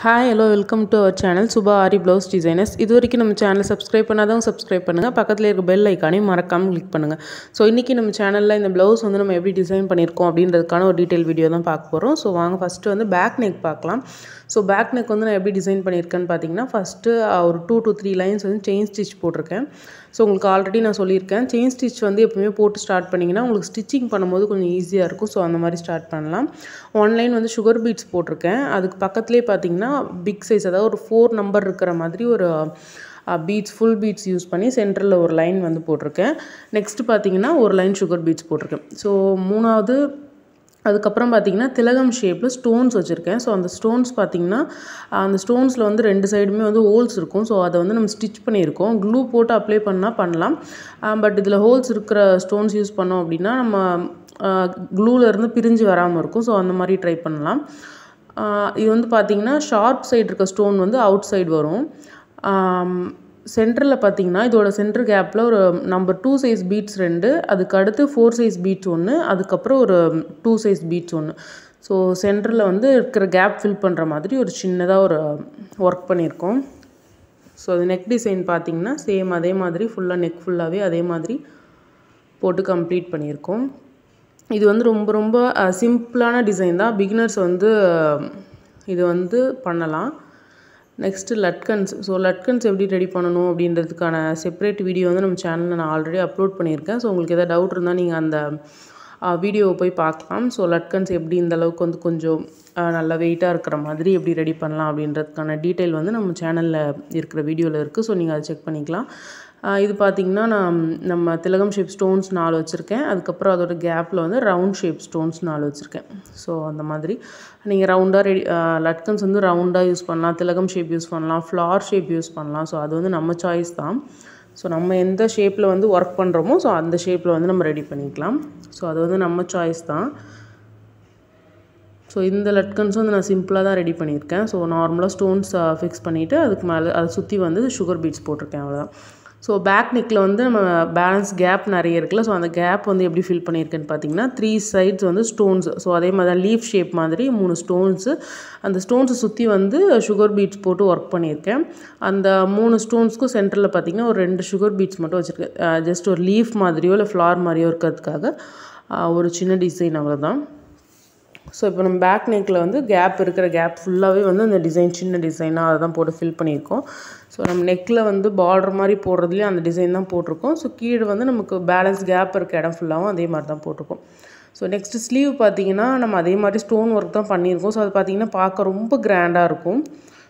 hi hello welcome to our channel Subha Aari blouse designers இது வரைக்கும் நம்ம சேனலை சப்ஸ்கிரைப் பண்ணாதவங்க சப்ஸ்கிரைப் பண்ணுங்கள் பக்கத்தில் இருக்க பெல் ஐக்கானையும் மறக்காமல் கிளிக் பண்ணுங்கள் ஸோ இன்றைக்கி நம்ம சேனலில் இந்த ப்ளவுஸ் வந்து நம்ம எப்படி டிசைன் பண்ணியிருக்கோம் அப்படின்றதுக்கான ஒரு டீட்டெயில் வீடியோ தான் பார்க்க போகிறோம் ஸோ வாங்க ஃபஸ்ட்டு வந்து பேக் நெக் பார்க்கலாம் ஸோ பேக் நெக் வந்து நான் எப்படி டிசைன் பண்ணியிருக்கேன்னு பார்த்தீங்கன்னா ஃபஸ்ட்டு ஒரு டூ டு த்ரீ லைன்ஸ் வந்து செயின் ஸ்டிச் போட்டிருக்கேன் ஸோ உங்களுக்கு ஆல்ரெடி நான் சொல்லியிருக்கேன் செயின் ஸ்டிச் வந்து எப்பவுமே போட்டு ஸ்டார்ட் பண்ணிங்கன்னா உங்களுக்கு ஸ்டிச்சிங் பண்ணும்போது கொஞ்சம் ஈஸியாக இருக்கும் ஸோ அந்த மாதிரி ஸ்டார்ட் பண்ணலாம் ஒன் லைன் வந்து சுகர் பீட்ஸ் போட்டிருக்கேன் அதுக்கு பக்கத்துலேயே பார்த்தீங்கன்னா பிக் சைஸ் அதாவது ஒரு ஃபோர் நம்பர் இருக்கிற மாதிரி ஒரு பீட்ஸ் ஃபுல் பீட்ஸ் யூஸ் பண்ணி சென்டரில் ஒரு லைன் வந்து போட்டிருக்கேன் நெக்ஸ்ட்டு பார்த்தீங்கன்னா ஒரு லைன் சுகர் பீட்ஸ் போட்டிருக்கேன் ஸோ மூணாவது அதுக்கப்புறம் பார்த்தீங்கன்னா திலகம் ஷேப்பில் ஸ்டோன்ஸ் வச்சுருக்கேன் ஸோ அந்த ஸ்டோன்ஸ் பார்த்தீங்கன்னா அந்த ஸ்டோன்ஸில் வந்து ரெண்டு சைடுமே வந்து ஹோல்ஸ் இருக்கும் ஸோ அதை வந்து நம்ம ஸ்டிச் பண்ணியிருக்கோம் க்ளூ போட்டு அப்ளை பண்ணால் பண்ணலாம் பட் இதில் ஹோல்ஸ் இருக்கிற ஸ்டோன்ஸ் யூஸ் பண்ணோம் அப்படின்னா நம்ம க்ளூலேருந்து பிரிஞ்சு வராமல் இருக்கும் ஸோ அந்த மாதிரி ட்ரை பண்ணலாம் இது வந்து பார்த்திங்கன்னா ஷார்ப் சைடு இருக்க ஸ்டோன் வந்து அவுட் சைடு வரும் சென்டரில் பார்த்தீங்கன்னா இதோட சென்டர் கேப்பில் ஒரு நம்பர் டூ சைஸ் பீட்ஸ் ரெண்டு அதுக்கு அடுத்து ஃபோர் சைஸ் பீட்ஸ் ஒன்று அதுக்கப்புறம் ஒரு டூ சைஸ் பீட்ஸ் ஒன்று ஸோ சென்டரில் வந்து இருக்கிற கேப் ஃபில் பண்ணுற மாதிரி ஒரு சின்னதாக ஒரு ஒர்க் பண்ணியிருக்கோம் ஸோ அது நெக் டிசைன் பார்த்தீங்கன்னா சேம் அதே மாதிரி ஃபுல்லாக நெக் ஃபுல்லாகவே அதே மாதிரி போட்டு கம்ப்ளீட் பண்ணியிருக்கோம் இது வந்து ரொம்ப ரொம்ப சிம்பிளான டிசைன் தான் பிகினர்ஸ் வந்து இது வந்து பண்ணலாம் நெக்ஸ்ட்டு லட்கன்ஸ் ஸோ லட்கன்ஸ் எப்படி ரெடி பண்ணணும் அப்படின்றதுக்கான செப்பரேட் வீடியோ வந்து நம்ம சேனலில் நான் ஆல்ரெடி அப்லோட் பண்ணியிருக்கேன் ஸோ உங்களுக்கு எதாவது டவுட் இருந்தால் நீங்கள் அந்த வீடியோவை போய் பார்க்கலாம் ஸோ லட்கன்ஸ் எப்படி இந்த அளவுக்கு வந்து கொஞ்சம் நல்ல வெயிட்டாக இருக்கிற மாதிரி எப்படி ரெடி பண்ணலாம் அப்படின்றதுக்கான டீட்டெயில் வந்து நம்ம சேனலில் இருக்கிற வீடியோவில் இருக்குது ஸோ நீங்கள் அதை செக் பண்ணிக்கலாம் இது பார்த்திங்கன்னா நான் நம்ம திலகம் ஷேப் ஸ்டோன்ஸ் நாலு வச்சுருக்கேன் அதுக்கப்புறம் அதோட கேப்பில் வந்து ரவுண்ட் ஷேப் ஸ்டோன்ஸ் நாலு வச்சுருக்கேன் ஸோ அந்த மாதிரி நீங்கள் ரவுண்டாக ரெடி லட்கன்ஸ் வந்து ரவுண்டாக யூஸ் பண்ணலாம் திலகம் ஷேப் யூஸ் பண்ணலாம் ஃப்ளார் ஷேப் யூஸ் பண்ணலாம் ஸோ அது வந்து நம்ம சாய்ஸ் தான் ஸோ நம்ம எந்த ஷேப்பில் வந்து ஒர்க் பண்ணுறோமோ ஸோ அந்த ஷேப்பில் வந்து நம்ம ரெடி பண்ணிக்கலாம் ஸோ அது வந்து நம்ம சாய்ஸ் தான் ஸோ இந்த லட்கன்ஸ் வந்து நான் சிம்பிளாக தான் ரெடி பண்ணியிருக்கேன் ஸோ நார்மலாக ஸ்டோன்ஸ் ஃபிக்ஸ் பண்ணிவிட்டு அதுக்கு மேலே அதை சுற்றி வந்து சுகர் பீட்ஸ் போட்டிருக்கேன் அவ்வளோதான் ஸோ பேக் நெக்கில் வந்து நம்ம பேலன்ஸ் கேப் நிறைய இருக்குல்ல ஸோ அந்த கேப் வந்து எப்படி ஃபில் பண்ணியிருக்கேன்னு பார்த்தீங்கன்னா த்ரீ சைட்ஸ் வந்து ஸ்டோன்ஸ் ஸோ அதே மாதிரி தான் லீஃப் ஷேப் மாதிரி மூணு ஸ்டோன்ஸு அந்த ஸ்டோன்ஸை சுற்றி வந்து சுகர் பீட்ஸ் போட்டு ஒர்க் பண்ணியிருக்கேன் அந்த மூணு ஸ்டோன்ஸ்க்கும் சென்டரில் பார்த்தீங்கன்னா ஒரு ரெண்டு சுகர் பீட்ஸ் மட்டும் வச்சுருக்கேன் ஜஸ்ட் ஒரு லீஃப் மாதிரியோ இல்லை ஃப்ளார் மாதிரியோ இருக்கிறதுக்காக ஒரு சின்ன டிசைன் அவ்வளோதான் ஸோ இப்போ நம்ம பேக் நெக்கில் வந்து கேப் இருக்கிற கேப் ஃபுல்லாகவே வந்து அந்த டிசைன் சின்ன டிசைனாக அதை தான் போட்டு ஃபில் பண்ணியிருக்கோம் ஸோ நம்ம நெக்கில் வந்து பார்டர் மாதிரி போடுறதுலேயும் அந்த டிசைன் தான் போட்டிருக்கோம் ஸோ கீழே வந்து நமக்கு பேலன்ஸ் கேப் இருக்க இடம் ஃபுல்லாகவும் அதே மாதிரி தான் போட்டிருக்கோம் ஸோ நெக்ஸ்ட்டு ஸ்லீவ் பார்த்தீங்கன்னா நம்ம அதே மாதிரி ஸ்டோன் ஒர்க் தான் பண்ணியிருக்கோம் ஸோ அது பார்த்திங்கன்னா பார்க்க ரொம்ப கிராண்டாக இருக்கும்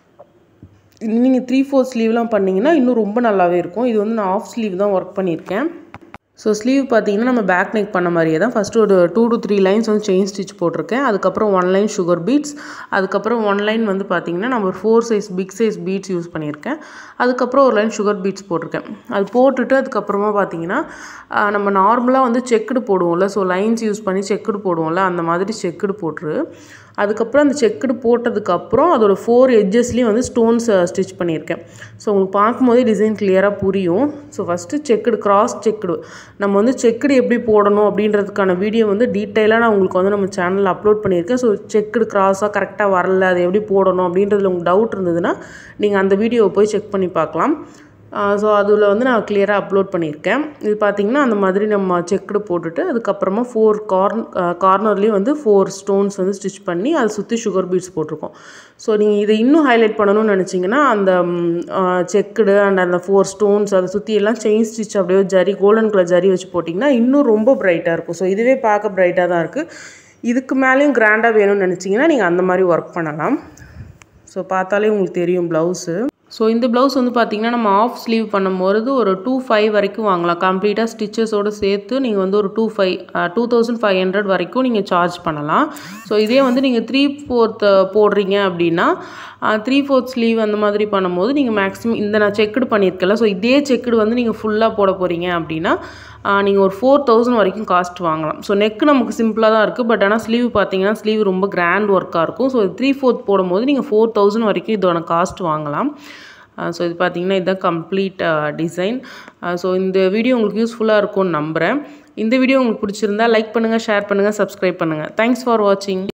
நீங்கள் த்ரீ ஃபோர் ஸ்லீவ்லாம் பண்ணிங்கன்னா இன்னும் ரொம்ப நல்லாவே இருக்கும் இது வந்து நான் ஆஃப் ஸ்லீவ் தான் ஒர்க் பண்ணியிருக்கேன் ஸோ ஸ்லீவ் பார்த்தீங்கன்னா நம்ம பேக் நெக் பண்ண மாதிரியே தான் ஃபஸ்ட்டு ஒரு டூ டு த்ரீ லைன்ஸ் வந்து செயின் ஸ்டிச் போட்டிருக்கேன் அதுக்கப்புறம் ஒன் லைன் சுகர் பீட்ஸ் அதுக்கப்புறம் ஒன் லைன் வந்து பார்த்தீங்கன்னா நம்ம four size big size beads use பண்ணியிருக்கேன் அதுக்கப்புறம் ஒரு லைன் சுகர் பீட்ஸ் போட்டிருக்கேன் அது போட்டுட்டு அதுக்கப்புறமா பார்த்தீங்கன்னா நம்ம நார்மலாக வந்து செக்குடு போடுவோம்ல ஸோ லைன்ஸ் யூஸ் பண்ணி செக்குடு போடுவோம்ல அந்த மாதிரி செக்குடு போட்டுரு அதுக்கப்புறம் அந்த செக்குடு போட்டதுக்கப்புறம் அதோட ஃபோர் எட்ஜஸ்லேயும் வந்து ஸ்டோன்ஸ் ஸ்டிச் பண்ணியிருக்கேன் ஸோ உங்களுக்கு பார்க்கும்போதே டிசைன் கிளியராக புரியும் so first checked cross checked நம்ம வந்து செக்குடு எப்படி போடணும் அப்படின்றதுக்கான வீடியோ வந்து டீட்டெயிலாக நான் உங்களுக்கு வந்து நம்ம சேனலில் அப்லோட் பண்ணியிருக்கேன் ஸோ செக்குடு கிராஸாக கரெக்டாக வரல அது எப்படி போடணும் அப்படின்றதுல உங்களுக்கு டவுட் இருந்ததுன்னா நீங்கள் அந்த வீடியோவை போய் செக் பண்ணி பார்க்கலாம் ஸோ அதில் வந்து நான் கிளியராக அப்லோட் பண்ணியிருக்கேன் இது பார்த்திங்கன்னா அந்த மாதிரி நம்ம செக்குடு போட்டுட்டு அதுக்கப்புறமா ஃபோர் கார்ன் கார்னர்லேயும் வந்து ஃபோர் ஸ்டோன்ஸ் வந்து ஸ்டிச் பண்ணி அதை சுற்றி சுகர் பீட்ஸ் போட்டிருக்கோம் ஸோ நீங்கள் இதை இன்னும் ஹைலைட் பண்ணணும்னு நினச்சிங்கன்னா அந்த செக்குடு அண்ட் அந்த ஃபோர் ஸ்டோன்ஸ் அதை சுற்றி எல்லாம் செயின் ஸ்டிச் அப்படியே ஜரி கோல்டன் கலர் ஜரி வச்சு போட்டிங்கன்னா இன்னும் ரொம்ப ப்ரைட்டாக இருக்கும் ஸோ இதுவே பார்க்க ப்ரைட்டாக தான் இருக்குது இதுக்கு மேலேயும் கிராண்டாக வேணும்னு நினச்சிங்கன்னா நீங்கள் அந்த மாதிரி ஒர்க் பண்ணலாம் ஸோ பார்த்தாலே உங்களுக்கு தெரியும் ப்ளவுஸு ஸோ இந்த ப்ளவுஸ் வந்து பார்த்திங்கன்னா நம்ம ஆஃப் ஸ்லீவ் பண்ணும்போது ஒரு டூ ஃபைவ் வரைக்கும் வாங்கலாம் கம்ப்ளீட்டாக ஸ்டிச்சஸோடு சேர்த்து நீங்கள் வந்து ஒரு two five two thousand five hundred வரைக்கும் நீங்கள் சார்ஜ் பண்ணலாம் ஸோ இதே வந்து நீங்கள் த்ரீ ஃபோர்த் போடுறீங்க அப்படின்னா த்ரீ ஃபோர்த் ஸ்லீவ் அந்த மாதிரி பண்ணும்போது நீங்கள் மேக்ஸிமம் இந்த நான் செக்குடு பண்ணியிருக்கல ஸோ இதே செக்குடு வந்து நீங்கள் ஃபுல்லாக போட போகிறீங்க அப்படின்னா நீங்கள் ஒரு ஃபோர் தௌசண்ட் வரைக்கும் காஸ்ட் வாங்கலாம் ஸோ நெக்கு நமக்கு சிம்பிளாக தான் இருக்குது பட் ஆனால் ஸ்லீவ் பார்த்தீங்கன்னா ஸ்லீவ் ரொம்ப கிராண்ட் ஒர்க்காக இருக்கும் ஸோ த்ரீ ஃபோர்த் போடும்போது நீங்கள் ஃபோர் தௌசண்ட் வரைக்கும் இதோட காஸ்ட் வாங்கலாம் ஸோ இது பார்த்தீங்கன்னா இதுதான் கம்ப்ளீட் டிசைன் ஸோ இந்த வீடியோ உங்களுக்கு யூஸ்ஃபுல்லாக இருக்கும்னு நம்புகிறேன் இந்த வீடியோ உங்களுக்கு பிடிச்சிருந்தா லைக் பண்ணுங்கள் ஷேர் பண்ணுங்கள் சப்ஸ்கிரைப் பண்ணுங்கள் தேங்க்ஸ் ஃபார் வாட்சிங்